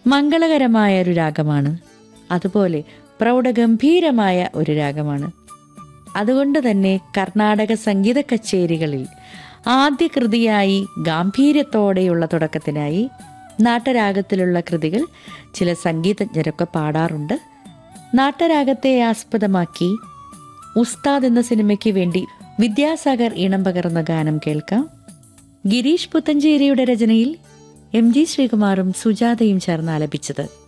മംഗളകരമായ ഒരു രാഗമാണ് അതുപോലെ പ്രൗഢഗംഭീരമായ ഒരു രാഗമാണ് അതുകൊണ്ട് തന്നെ കർണാടക സംഗീത കച്ചേരികളിൽ ആദ്യ കൃതിയായി ഗാംഭീര്യത്തോടെയുള്ള തുടക്കത്തിനായി നാട്ടരാഗത്തിലുള്ള കൃതികൾ ചില സംഗീതജ്ഞരൊക്കെ പാടാറുണ്ട് നാട്ടരാഗത്തെ ആസ്പദമാക്കി ഉസ്താദ് എന്ന സിനിമയ്ക്ക് വേണ്ടി വിദ്യാസാഗർ ഈണം പകർന്ന ഗാനം കേൾക്കാം ഗിരീഷ് പുത്തഞ്ചേരിയുടെ രചനയിൽ എം ജി ശ്രീകുമാറും സുജാതയും ചേർന്ന് ആലപിച്ചത്